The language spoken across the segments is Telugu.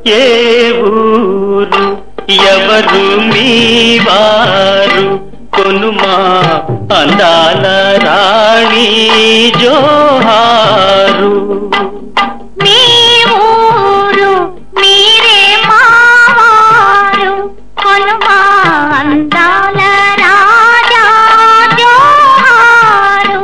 ఏ ఊరు ఎవరు మీ వారు కొనుమా అందాల రాణి జోహారు మీ ఊరు మీరే మావారు కొనుమా అందాల రాజా జోహారు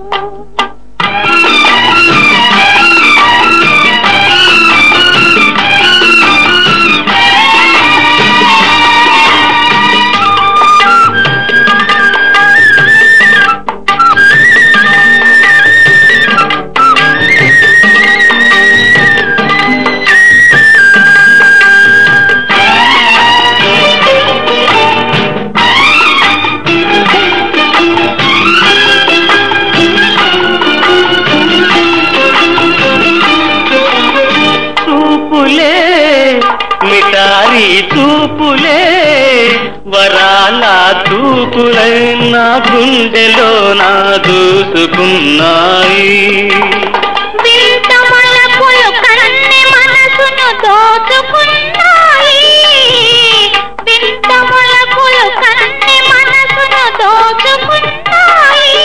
చూపులే మిటారి చూపులే వరాల చూపులై నా గుండెలో నా దూసుకున్నాయి వింత మలపులు కన్ని మనసును దోచుకున్నాయి వింత మలపులు కన్ని మనసును దోచుకున్నాయి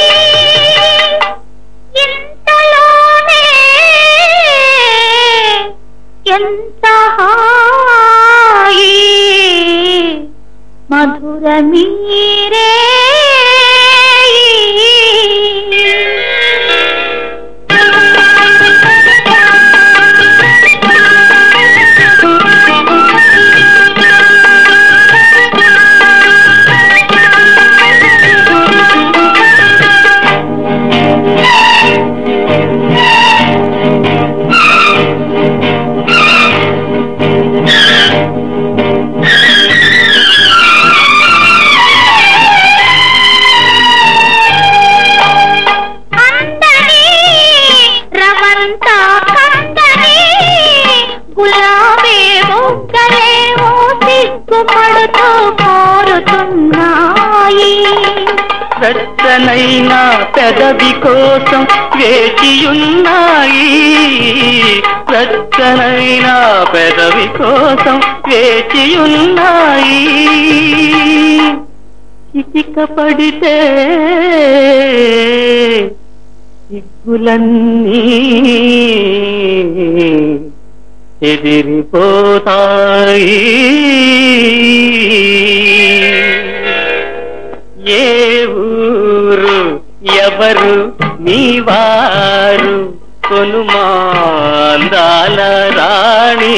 ఇంతలోనే ఎంత హాయి మధుర మీరే అందరి రవంత కందని గులాబీ బుగ్గలేమో సిగ్గుపడుతూ కోరుతున్నాయి వెచ్చనైన పెదవి కోసం వేచియున్నాయి వెచ్చనైన పెదవి కోసం వేచియున్నాయి ఇక పడితే సిగ్గులన్నీ ఎదిరిపోతాయి ఏ ఊరు ఎవరు మీ వారు కొనుమాందాల రాణి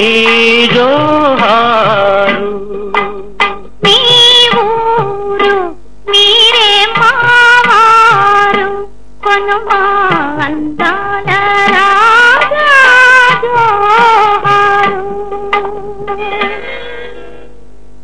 జోహారు మీ ఊరు మీరే మావారు కొనుమా